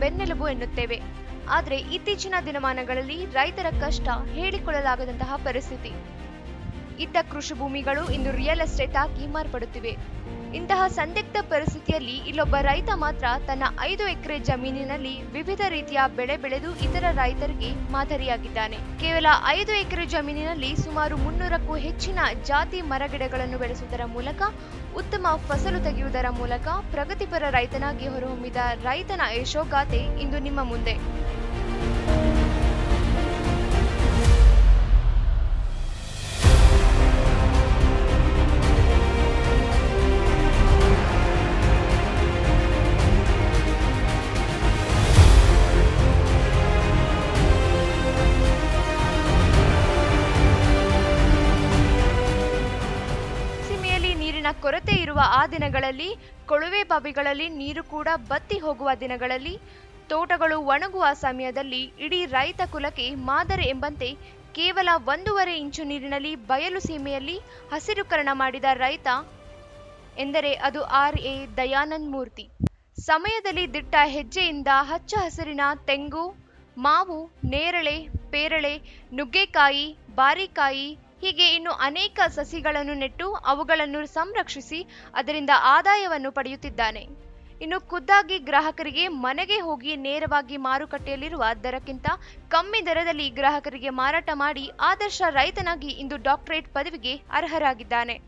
ಬೆನ್ನೆಲುಬು ಎನ್ನುತ್ತೇವೆ ಆದರೆ ಇತ್ತೀಚಿನ ದಿನಮಾನಗಳಲ್ಲಿ ರೈತರ ಕಷ್ಟ ಹೇಳಿಕೊಳ್ಳಲಾಗದಂತಹ ಪರಿಸ್ಥಿತಿ ಇದ್ದ ಕೃಷಿ ಭೂಮಿಗಳು ಇಂದು ರಿಯಲ್ ಎಸ್ಟೇಟ್ ಆಗಿ ಮಾರ್ಪಡುತ್ತಿವೆ ಇಂತಹ ಸಂದಿಗ್ಧ ಪರಿಸ್ಥಿತಿಯಲ್ಲಿ ಇಲ್ಲೊಬ್ಬ ರೈತ ಮಾತ್ರ ತನ್ನ ಐದು ಎಕರೆ ಜಮೀನಿನಲ್ಲಿ ವಿವಿಧ ರೀತಿಯ ಬೆಳೆ ಬೆಳೆದು ಇತರ ರೈತರಿಗೆ ಮಾದರಿಯಾಗಿದ್ದಾನೆ ಕೇವಲ ಐದು ಎಕರೆ ಜಮೀನಿನಲ್ಲಿ ಸುಮಾರು ಮುನ್ನೂರಕ್ಕೂ ಹೆಚ್ಚಿನ ಜಾತಿ ಮರಗಿಡಗಳನ್ನು ಬೆಳೆಸುವುದರ ಮೂಲಕ ಉತ್ತಮ ಫಸಲು ತೆಗೆಯುವುದರ ಮೂಲಕ ಪ್ರಗತಿಪರ ರೈತನಾಗಿ ಹೊರಹೊಮ್ಮಿದ ರೈತನ ಯಶೋಗಾಥೆ ಇಂದು ನಿಮ್ಮ ಮುಂದೆ ಸೀಮೆಯಲ್ಲಿ ನೀರಿನ ಕೊರತೆ ಇರುವ ಆ ದಿನಗಳಲ್ಲಿ ಕೊಳವೆ ಬಾವಿಗಳಲ್ಲಿ ನೀರು ಕೂಡ ಬತ್ತಿ ಹೋಗುವ ದಿನಗಳಲ್ಲಿ ತೋಟಗಳು ಒಣಗುವ ಸಮಯದಲ್ಲಿ ಇಡೀ ರೈತ ಕುಲಕ್ಕೆ ಮಾದರಿ ಎಂಬಂತೆ ಕೇವಲ ಒಂದೂವರೆ ಇಂಚು ನೀರಿನಲ್ಲಿ ಬಯಲು ಸೀಮೆಯಲ್ಲಿ ಹಸಿರುಕರಣ ಮಾಡಿದ ರೈತ ಎಂದರೆ ಅದು ಆರ್ ಎ ದಯಾನಂದ್ ಮೂರ್ತಿ ಸಮಯದಲ್ಲಿ ದಿಟ್ಟ ಹೆಜ್ಜೆಯಿಂದ ಹಚ್ಚ ಹಸಿರಿನ ತೆಂಗು ಮಾವು ನೇರಳೆ ಪೇರಳೆ ನುಗ್ಗೆಕಾಯಿ ಬಾರಿಕಾಯಿ ಹೀಗೆ ಇನ್ನು ಅನೇಕ ಸಸಿಗಳನ್ನು ನೆಟ್ಟು ಅವುಗಳನ್ನು ಸಂರಕ್ಷಿಸಿ ಅದರಿಂದ ಆದಾಯವನ್ನು ಪಡೆಯುತ್ತಿದ್ದಾನೆ ಇನ್ನು ಖುದ್ದಾಗಿ ಗ್ರಾಹಕರಿಗೆ ಮನೆಗೆ ಹೋಗಿ ನೇರವಾಗಿ ಮಾರುಕಟ್ಟೆಯಲ್ಲಿರುವ ದರಕ್ಕಿಂತ ಕಮ್ಮಿ ದರದಲ್ಲಿ ಗ್ರಾಹಕರಿಗೆ ಮಾರಾಟ ಮಾಡಿ ಆದರ್ಶ ರೈತನಾಗಿ ಇಂದು ಡಾಕ್ಟರೇಟ್ ಪದವಿಗೆ ಅರ್ಹರಾಗಿದ್ದಾನೆ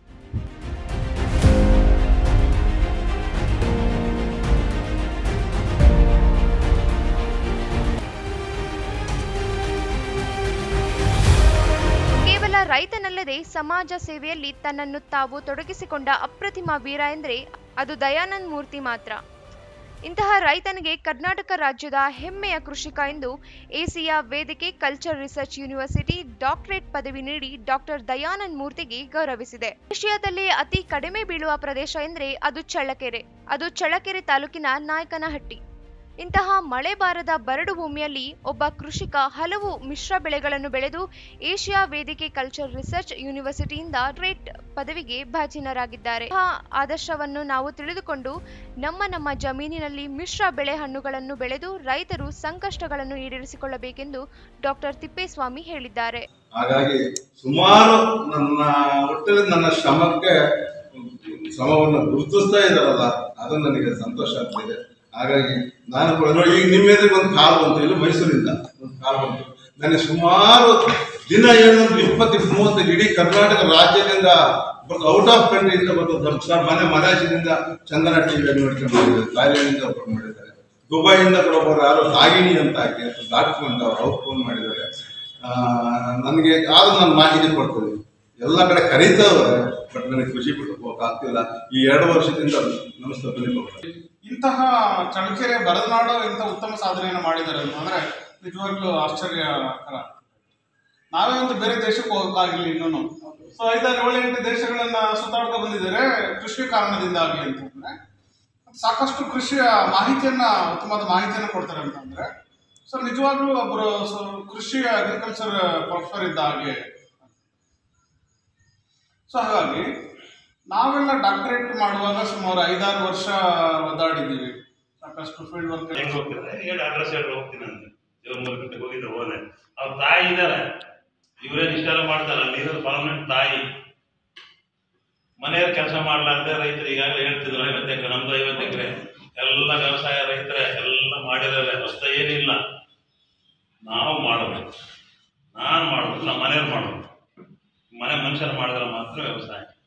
ಕೇವಲ ರೈತನಲ್ಲದೆ ಸಮಾಜ ಸೇವೆಯಲ್ಲಿ ತನ್ನನ್ನು ತಾವು ತೊಡಗಿಸಿಕೊಂಡ ಅಪ್ರತಿಮ ವೀರ ಎಂದರೆ ಅದು ದಯಾನಂದ್ ಮೂರ್ತಿ ಮಾತ್ರ ಇಂತಹ ರೈತನಿಗೆ ಕರ್ನಾಟಕ ರಾಜ್ಯದ ಹೆಮ್ಮೆಯ ಕೃಷಿಕ ಎಂದು ಎಸಿಯಾ ವೇದಿಕೆ ಕಲ್ಚರ್ ರಿಸರ್ಚ್ ಯೂನಿವರ್ಸಿಟಿ ಡಾಕ್ಟರೇಟ್ ಪದವಿ ನೀಡಿ ಡಾಕ್ಟರ್ ದಯಾನಂದ್ ಮೂರ್ತಿಗೆ ಗೌರವಿಸಿದೆ ಏಷ್ಯಾದಲ್ಲಿ ಅತಿ ಕಡಿಮೆ ಬೀಳುವ ಪ್ರದೇಶ ಎಂದರೆ ಅದು ಚಳ್ಳಕೆರೆ ಅದು ಚಳ್ಳಕೆರೆ ತಾಲೂಕಿನ ನಾಯಕನಹಟ್ಟಿ ಇಂತಹ ಮಳೆ ಬಾರದ ಬರಡು ಭೂಮಿಯಲ್ಲಿ ಒಬ್ಬ ಕೃಷಿಕ ಹಲವು ಮಿಶ್ರ ಬೆಳೆಗಳನ್ನು ಬೆಳೆದು ಏಷ್ಯಾ ವೇದಿಕೆ ಕಲ್ಚರ್ ರಿಸರ್ಚ್ ಯೂನಿವರ್ಸಿಟಿಯಿಂದ ಡಾಕ್ಟರೇಟ್ ಪದವಿಗೆ ಭಾಜನರಾಗಿದ್ದಾರೆ ಆ ಆದರ್ಶವನ್ನು ನಾವು ತಿಳಿದುಕೊಂಡು ನಮ್ಮ ನಮ್ಮ ಜಮೀನಿನಲ್ಲಿ ಮಿಶ್ರ ಬೆಳೆ ಹಣ್ಣುಗಳನ್ನು ಬೆಳೆದು ರೈತರು ಸಂಕಷ್ಟಗಳನ್ನು ಈಡೇರಿಸಿಕೊಳ್ಳಬೇಕೆಂದು ಡಾಕ್ಟರ್ ತಿಪ್ಪೇಸ್ವಾಮಿ ಹೇಳಿದ್ದಾರೆ ಹಾಗಾಗಿ ಸುಮಾರು ನನ್ನ ಒಟ್ಟಿನಲ್ಲಿ ನನ್ನ ಶ್ರಮಕ್ಕೆ ಶ್ರಮವನ್ನು ಗುರುತಿಸ್ತಾ ಇದ್ದಾರಲ್ಲ ಅದು ನನಗೆ ಸಂತೋಷ ಆಗ್ತಿದೆ ಹಾಗಾಗಿ ನಾನು ಕೂಡ ನೋಡಿ ಈಗ ನಿಮ್ಮ ಎದುರಿಗೆ ಒಂದು ಕಾಲ್ ಬಂತು ಇಲ್ಲಿ ಮೈಸೂರಿಂದ ಒಂದು ಕಾಲ್ ಬಂತು ನನಗೆ ಸುಮಾರು ದಿನ ಏನೊಂದು ಇಪ್ಪತ್ತು ಮೂವತ್ತು ಇಡೀ ಕರ್ನಾಟಕ ರಾಜ್ಯದಿಂದ ಔಟ್ ಆಫ್ ಕಂಟ್ರಿಯಿಂದ ಬಂದು ಸರ್ ಮನೆ ಮಲೇಷಿಯಾದಿಂದ ಚಂದನ ಟಿವಿ ನೋಡ್ಕೊಂಡು ಮಾಡಿದ್ದಾರೆ ಥಾಯ್ಲೆಂಡಿಂದ ಒಬ್ಬರು ಮಾಡಿದ್ದಾರೆ ದುಬೈಯಿಂದ ಕೂಡ ಒಬ್ಬರು ಯಾರು ನಾಗಿನಿ ಅಂತ ಹಾಕಿ ಡಾಕ್ಟರ್ ಅಂತ ಅವ್ರು ಅವ್ರು ಫೋನ್ ಮಾಡಿದ್ದಾರೆ ಆ, ನನಗೆ ಆದ್ರೂ ನಾನು ಮಾಹಿತಿ ಕೊಡ್ತೀನಿ ಎಲ್ಲ ಕಡೆ ಕರೀತಾವ್ರೆ ಬಟ್ ನನಗೆ ಖುಷಿ ಬಿಟ್ಟು ಹೋಗಕ್ ಆಗ್ತಿಲ್ಲ ಈ ಎರಡು ವರ್ಷದಿಂದ ನಮಸ್ತೆ ಬೆಳಿಬೇಕು ಇಂತಹ ಚಳ್ಳಕೆರೆ ಬರದನಾಡು ಇಂಥ ಉತ್ತಮ ಸಾಧನೆಯನ್ನು ಮಾಡಿದ್ದಾರೆ ಅಂತಂದ್ರೆ ನಿಜವಾಗ್ಲೂ ಆಶ್ಚರ್ಯಕರ ನಾವೇ ಒಂದು ಬೇರೆ ದೇಶಕ್ಕೆ ಹೋಗಕ್ಕಾಗಿಲ್ಲ ಇನ್ನೂ ಸೊ ಐದಾರು ಏಳು ಎಂಟು ದೇಶಗಳನ್ನ ಸುತ್ತಾಡ್ಕೊ ಬಂದಿದ್ದಾರೆ ಕೃಷಿ ಕಾರಣದಿಂದಾಗಿ ಅಂತಂದ್ರೆ ಸಾಕಷ್ಟು ಕೃಷಿಯ ಮಾಹಿತಿಯನ್ನ ಉತ್ತಮವಾದ ಮಾಹಿತಿಯನ್ನ ಕೊಡ್ತಾರೆ ಅಂತಂದ್ರೆ ಸೊ ನಿಜವಾಗ್ಲೂ ಒಬ್ಬರು ಸೊ ಕೃಷಿ ಅಗ್ರಿಕಲ್ಚರ್ ಪ್ರೊಫೆಸರ್ ಇದ್ದ ಹಾಗೆ ಸೊ ಹಾಗಾಗಿ ನಾವೆಲ್ಲ ಡಾಕ್ಟರೇಟ್ ಮಾಡುವಾಗ ಸುಮಾರು ಐದಾರು ವರ್ಷ ಒದ್ದಾಡಿದ್ದೀವಿ ಸಾಕಷ್ಟು ಫೀಲ್ಡ್ ವರ್ಕ್ ಹೆಂಗ್ ಹೋಗ್ತಿದ್ರೆ ಹೇಳಿ ಅಡ್ರೆಸ್ ಹೇಳಿ ಹೋಗ್ತೀನಿ ಅಂತ ಇವ್ರ ಮೂರು ಹೋಗಿದ್ದೆ ಹೋದೆ ಅವ್ರ ತಾಯಿ ಇದಾರೆ ಇವ್ರೇನ್ ಇಷ್ಟೆಲ್ಲ ಮಾಡ್ತಾರ ನೀರಲ್ಲಿ ಪರ್ಮನೆಂಟ್ ತಾಯಿ ಮನೆಯಲ್ಲಿ ಕೆಲಸ ಮಾಡ್ಲಾರ್ದೆ ರೈತರು ಈಗಾಗಲೇ ಹೇಳ್ತಿದ್ರು ಐವತ್ತು ಎಕರೆ ನಮ್ದು ಐವತ್ತು ಎಕರೆ ಎಲ್ಲ ವ್ಯವಸಾಯ ರೈತರೇ ಎಲ್ಲ ಮಾಡಿದ್ದಾರೆ ಹೊಸ ಏನಿಲ್ಲ ನಾವು ಮಾಡಬೇಕು ನಾನು ಮಾಡಬೇಕು ನಮ್ಮ ಮನೆಯವ್ರು ಮಾಡಬೇಕು ಮನೆ ಮನುಷ್ಯರು ಮಾಡಿದ್ರೆ ಮಾತ್ರ ವ್ಯವಸಾಯ